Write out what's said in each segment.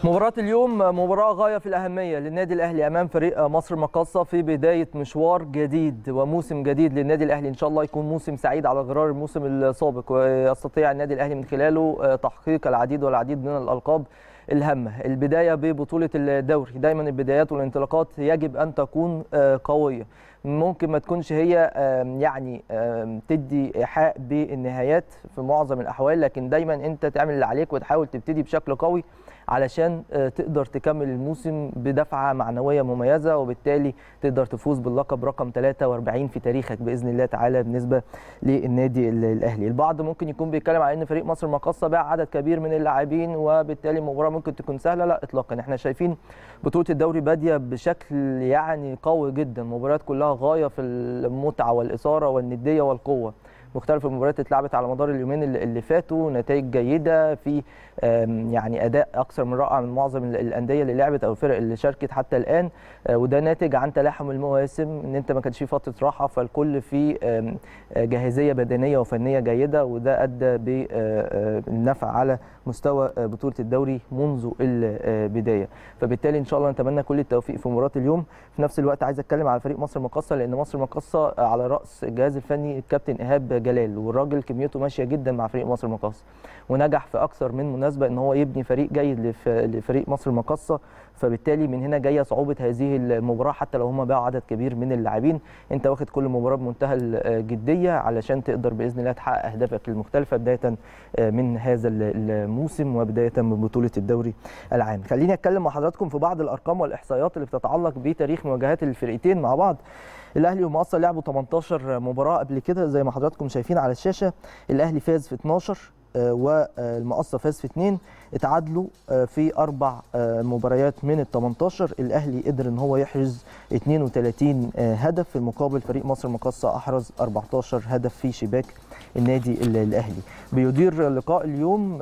مباراة اليوم مباراة غاية في الأهمية للنادي الأهلي أمام فريق مصر مقاصة في بداية مشوار جديد وموسم جديد للنادي الأهلي إن شاء الله يكون موسم سعيد على غرار الموسم السابق ويستطيع النادي الأهلي من خلاله تحقيق العديد والعديد من الألقاب الهامة البداية ببطولة الدوري دايما البدايات والانطلاقات يجب أن تكون قوية ممكن ما تكونش هي يعني تدي إيحاء بالنهايات في معظم الأحوال لكن دايما أنت تعمل اللي عليك وتحاول تبتدي بشكل قوي علشان تقدر تكمل الموسم بدفعه معنويه مميزه وبالتالي تقدر تفوز باللقب رقم 43 في تاريخك باذن الله تعالى بالنسبه للنادي الاهلي البعض ممكن يكون بيتكلم على ان فريق مصر المقاصه باع عدد كبير من اللاعبين وبالتالي المباراه ممكن تكون سهله لا اطلاقا احنا شايفين بطوله الدوري باديه بشكل يعني قوي جدا مباريات كلها غايه في المتعه والاثاره والنديه والقوه مختلف المباريات اتلعبت على مدار اليومين اللي فاتوا نتائج جيده في يعني اداء اكثر من رائع من معظم الانديه اللي لعبت او الفرق اللي شاركت حتى الان وده ناتج عن تلاحم المواسم ان انت ما كانش في فتره راحه فالكل في جاهزيه بدنيه وفنيه جيده وده ادى بالنفع على مستوى بطوله الدوري منذ البدايه فبالتالي ان شاء الله نتمنى كل التوفيق في مباراه اليوم في نفس الوقت عايز اتكلم على فريق مصر المقاصه لان مصر المقاصه على راس الجهاز الفني الكابتن ايهاب جلال والراجل كميته ماشيه جدا مع فريق مصر المقاصه ونجح في اكثر من مناسبه ان هو يبني فريق جيد لفريق مصر المقاصه فبالتالي من هنا جايه صعوبه هذه المباراه حتى لو هم باعوا عدد كبير من اللاعبين انت واخد كل مباراه بمنتهى الجديه علشان تقدر باذن الله تحقق اهدافك المختلفه بدايه من هذا الموسم وبدايه من بطوله الدوري العام خليني اتكلم مع حضراتكم في بعض الارقام والاحصائيات اللي بتتعلق بتاريخ مواجهات الفرقتين مع بعض الاهلي ومقصه لعبوا 18 مباراه قبل كده زي ما حضراتكم شايفين على الشاشه الاهلي فاز في 12 والمقصه فاز في 2 اتعادلوا في اربع مباريات من ال 18 الاهلي قدر ان هو يحرز 32 هدف في المقابل فريق مصر المقاصه احرز 14 هدف في شباك النادي الاهلي بيدير لقاء اليوم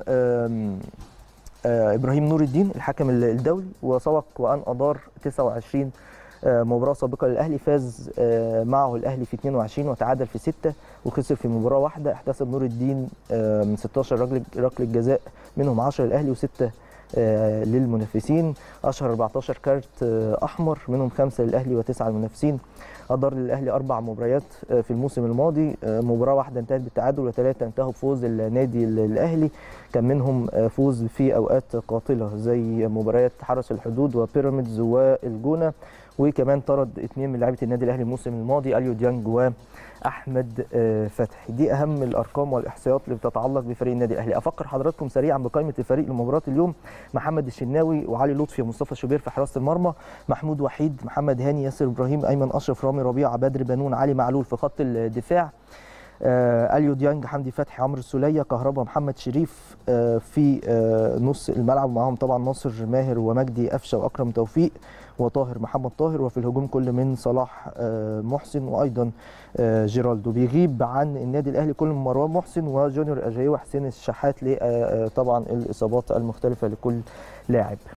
ابراهيم نور الدين الحكم الدولي وسبق وان ادار 29 مباراه سابقه للاهلي فاز معه الاهلي في 22 وتعادل في 6 وخسر في مباراه واحده احتسب نور الدين 16 ركله ركله جزاء منهم 10 للاهلي و6 للمنافسين اشهر 14 كارت احمر منهم خمسه للاهلي وتسعه للمنافسين ادار للاهلي اربع مباريات في الموسم الماضي مباراه واحده انتهت بالتعادل وثلاثه انتهوا بفوز النادي الاهلي كان منهم فوز في اوقات قاتله زي مباريات حرس الحدود وبيراميدز والجونه وكمان طرد اثنين من لعيبه النادي الاهلي الموسم الماضي اليو ديانج واحمد فتحي دي اهم الارقام والاحصائيات اللي بتتعلق بفريق النادي الاهلي افكر حضراتكم سريعا بقائمه الفريق لمباراه اليوم محمد الشناوي وعلي لطفي ومصطفى شوبير في حراسه المرمى محمود وحيد محمد هاني ياسر ابراهيم ايمن اشرف رامي ربيعه بدر بنون علي معلول في خط الدفاع آه اليو ديانج حمدي فتحي عمرو السوليه كهربا محمد شريف آه في آه نص الملعب معاهم طبعا ناصر ماهر ومجدي قفشه واكرم توفيق وطاهر محمد طاهر وفي الهجوم كل من صلاح محسن وايضا جيرالدو بيغيب عن النادي الاهلي كل من مروان محسن وجونيور اجاي وحسين الشحات طبعا الاصابات المختلفه لكل لاعب